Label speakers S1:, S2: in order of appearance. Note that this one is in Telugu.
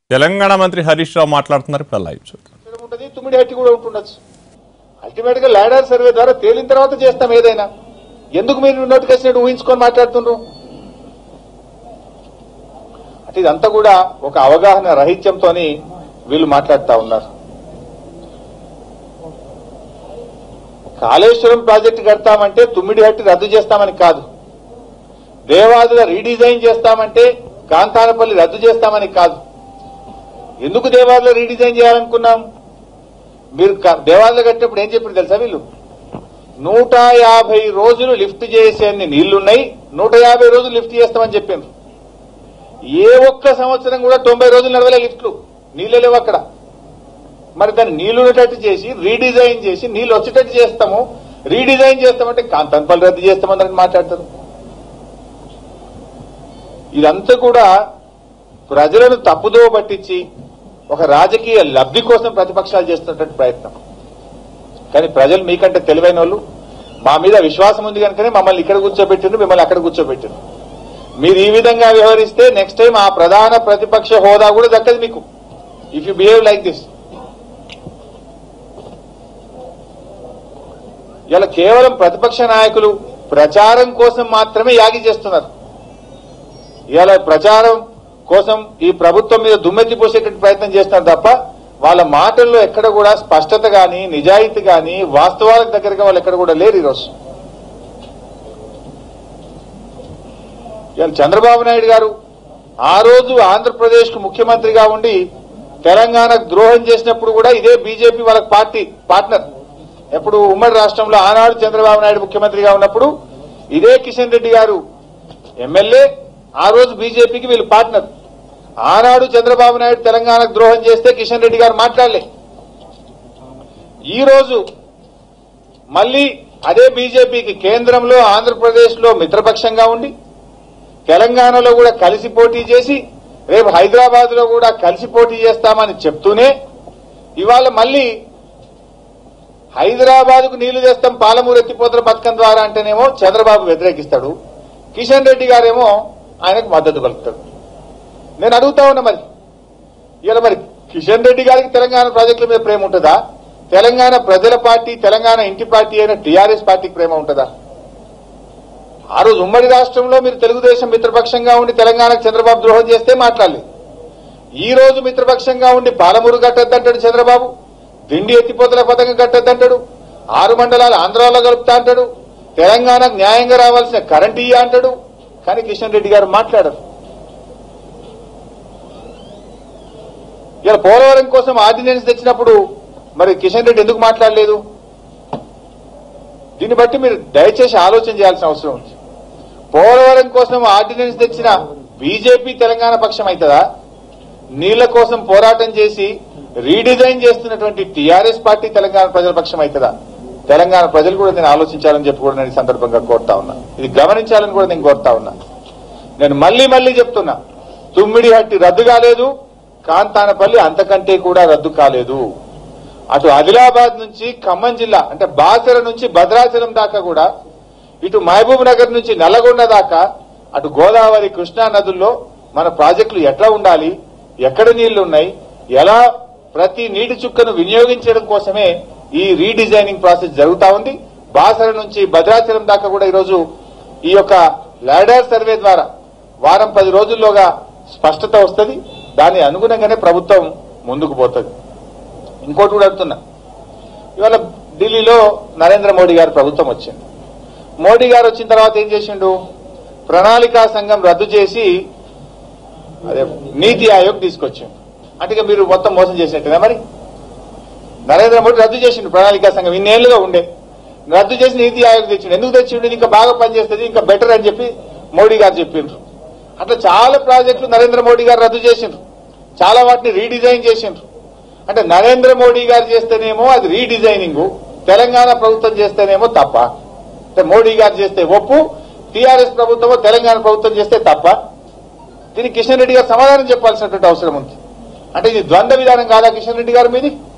S1: తెలంగాణ మంత్రి హరీష్ రావు మాట్లాడుతున్నారు ఇప్పుడు లైవ్ చూద్దాం
S2: ఇక్కడ ఉంటుంది తుమ్మిడి హట్టి కూడా ఉంటుండొచ్చు అల్టిమేట్ గా లాడర్ సర్వే ద్వారా తేలిన తర్వాత చేస్తాం ఏదైనా ఎందుకు మీరు నోటికేషన్ ఊహించుకొని మాట్లాడుతుండ్రు అంటే ఇదంతా కూడా ఒక అవగాహన రహిత్యంతో వీళ్ళు మాట్లాడుతా ఉన్నారు కాళేశ్వరం ప్రాజెక్టు కడతామంటే తుమ్మిడి హట్టి రద్దు చేస్తామని కాదు దేవాదుల రీడిజైన్ చేస్తామంటే కాంతానపల్లి రద్దు చేస్తామని కాదు ఎందుకు దేవాదుల రీడిజైన్ చేయాలనుకున్నాం మీరు క- దేవాలయాలు కట్టినప్పుడు ఏం చెప్పారు తెలుసా వీళ్ళు నూట యాభై రోజులు లిఫ్ట్ చేసేన్ని నీళ్లున్నాయి నూట యాభై రోజులు లిఫ్ట్ చేస్తామని చెప్పిండ్రు ఏ ఒక్క సంవత్సరం కూడా తొంభై రోజులు నడవలే లిఫ్ట్లు నీళ్ళు లేవు అక్కడ మరి దాన్ని నీళ్లు ఉండేటట్టు చేసి రీడిజైన్ చేసి నీళ్లు వచ్చేటట్టు చేస్తాము రీడిజైన్ చేస్తామంటే కాంతన్పల్లి రద్దు చేస్తామని మాట్లాడతారు ఇదంతా కూడా ప్రజలను తప్పుదో పట్టించి ఒక రాజకీయ లబ్ధి కోసం ప్రతిపక్షాలు చేస్తున్నటువంటి ప్రయత్నం కానీ ప్రజలు మీకంటే తెలివైన వాళ్ళు మా మీద విశ్వాసం ఉంది కనుకనే మమ్మల్ని ఇక్కడ కూర్చోబెట్టిండ్రు మిమ్మల్ని అక్కడ కూర్చోబెట్టిండ్రు మీరు ఈ విధంగా వ్యవహరిస్తే నెక్స్ట్ టైం ఆ ప్రధాన ప్రతిపక్ష హోదా కూడా దక్కదు మీకు if you behave like this ఇలా కేవలం ప్రతిపక్ష నాయకులు ప్రచారం కోసం మాత్రమే యాగి చేస్తున్నారు ఇవాళ ప్రచారం కోసం ఈ ప్రభుత్వం మీద దుమ్మెత్తి పోసేటువంటి ప్రయత్నం చేస్తున్నారు తప్ప వాళ్ళ మాటల్లో ఎక్కడ కూడా స్పష్టత గాని నిజాయితీ గాని వాస్తవాలకు దగ్గరగా వాళ్ళు ఎక్కడ కూడా లేరు ఈరోజు ఇవాళ చంద్రబాబు నాయుడు గారు ఆ రోజు ఆంధ్రప్రదేశ్ కు ముఖ్యమంత్రిగా ఉండి తెలంగాణకు ద్రోహం చేసినప్పుడు కూడా ఇదే బీజేపీ వాళ్ళ పార్టీ పార్ట్నర్ ఎప్పుడు ఉమ్మడి రాష్ట్రంలో ఆనాడు చంద్రబాబు నాయుడు ముఖ్యమంత్రిగా ఉన్నప్పుడు ఇదే కిషన్ రెడ్డి గారు ఎమ్మెల్యే ఆ రోజు బీజేపీకి వీళ్ళు పార్ట్నర్ ఆనాడు చంద్రబాబు నాయుడు తెలంగాణకు ద్రోహం చేస్తే కిషన్ రెడ్డి గారు మాట్లాడలే ఈ రోజు మళ్ళీ అదే బీజేపీకి కేంద్రంలో ఆంధ్రప్రదేశ్ లో మిత్రపక్షంగా ఉండి తెలంగాణలో కూడా కలిసి పోటీ చేసి రేపు హైదరాబాద్ లో కూడా కలిసి పోటీ చేస్తామని చెప్తూనే ఇవాళ మళ్ళీ హైదరాబాద్ కు నీళ్లు తెస్తాం పాలమూరు ఎత్తిపోతల పథకం ద్వారా అంటేనేమో చంద్రబాబు వ్యతిరేకిస్తాడు కిషన్ రెడ్డి గారేమో ఆయనకు మద్దతు పలుకుతాడు నేను అడుగుతా ఉన్నా మరి ఇలా మరి కిషన్ రెడ్డి గారికి తెలంగాణ ప్రాజెక్టుల మీద ప్రేమ ఉంటుందా తెలంగాణ ప్రజల పార్టీ తెలంగాణ ఇంటి పార్టీ అయిన టీఆర్ఎస్ పార్టీకి ప్రేమ ఉంటుందా ఆ రోజు ఉమ్మడి రాష్ట్రంలో మీరు తెలుగుదేశం మిత్రపక్షంగా ఉండి తెలంగాణకు చంద్రబాబు ద్రోహం చేస్తే మాట్లాడలేదు ఈ రోజు మిత్రపక్షంగా ఉండి పాలమూరు కట్టద్దంటాడు చంద్రబాబు దిండి ఎత్తిపోతల పథకం కట్టద్దంటాడు ఆరు మండలాలు ఆంధ్రాలో కలుపుతా అంటాడు తెలంగాణకు న్యాయంగా రావాల్సిన కరెంట్ ఇయ్య అంటాడు కానీ కిషన్ రెడ్డి గారు మాట్లాడరు ఇలా పోలవరం కోసం ఆర్డినెన్స్ తెచ్చినప్పుడు మరి కిషన్ రెడ్డి ఎందుకు మాట్లాడలేదు దీన్ని బట్టి మీరు దయచేసి ఆలోచన చేయాల్సిన అవసరం ఉంది పోలవరం కోసం ఆర్డినెన్స్ తెచ్చిన బీజేపీ తెలంగాణ పక్షం అవుతుందా నీళ్ల కోసం పోరాటం చేసి రీడిజైన్ చేస్తున్నటువంటి టీఆర్ఎస్ పార్టీ తెలంగాణ ప్రజల పక్షం అవుతుందా తెలంగాణ ప్రజలు కూడా నేను ఆలోచించాలని చెప్పి కూడా నేను ఈ సందర్భంగా కోరుతా ఉన్నా ఇది గమనించాలని కూడా నేను కోరుతా ఉన్నా నేను మళ్ళీ మళ్ళీ చెప్తున్నా తుమ్మిడి హట్టి రద్దు కాలేదు కాంతానపల్లి అంతకంటే కూడా రద్దు కాలేదు అటు ఆదిలాబాద్ నుంచి ఖమ్మం జిల్లా అంటే బాసర నుంచి భద్రాచలం దాకా కూడా ఇటు మహబూబ్ నగర్ నుంచి నల్లగొండ దాకా అటు గోదావరి కృష్ణా నదుల్లో మన ప్రాజెక్టులు ఎట్లా ఉండాలి ఎక్కడ నీళ్లు ఉన్నాయి ఎలా ప్రతి నీటి చుక్కను వినియోగించడం కోసమే ఈ రీడిజైనింగ్ ప్రాసెస్ జరుగుతా ఉంది బాసర నుంచి భద్రాచలం దాకా కూడా ఈరోజు ఈ యొక్క లాడర్ సర్వే ద్వారా వారం పది రోజుల్లోగా స్పష్టత వస్తుంది దాని అనుగుణంగానే ప్రభుత్వం ముందుకు పోతుంది ఇంకోటి కూడా అడుగుతున్నా ఇవాళ ఢిల్లీలో నరేంద్ర మోడీ గారి ప్రభుత్వం వచ్చింది మోడీ గారు వచ్చిన తర్వాత ఏం చేసిండు ప్రణాళికా సంఘం రద్దు చేసి అదే నీతి ఆయోగ్ తీసుకొచ్చిండు అంటే ఇక మీరు మొత్తం మోసం చేసినట్టుగా మరి నరేంద్ర మోడీ రద్దు చేసిండు ప్రణాళికా సంఘం ఇన్నేళ్లుగా ఉండే రద్దు చేసి నీతి ఆయోగ్ తెచ్చిండు ఎందుకు తెచ్చిండు ఇది ఇంకా బాగా పనిచేస్తుంది ఇంకా బెటర్ అని చెప్పి మోడీ గారు చెప్పిండ్రు అట్లా చాలా ప్రాజెక్టులు నరేంద్ర మోడీ గారు రద్దు చేసిండ్రు చాలా వాటిని రీడిజైన్ చేసిండ్రు అంటే నరేంద్ర మోడీ గారు చేస్తేనేమో అది రీడిజైనింగ్ తెలంగాణ ప్రభుత్వం చేస్తేనేమో తప్ప అంటే మోడీ గారు చేస్తే ఒప్పు టీఆర్ఎస్ ప్రభుత్వమో తెలంగాణ ప్రభుత్వం చేస్తే తప్ప దీనికి కిషన్ రెడ్డి గారు సమాధానం చెప్పాల్సినటువంటి అవసరం ఉంది అంటే ఇది ద్వంద్వ విధానం కాదా కిషన్ రెడ్డి గారు మీది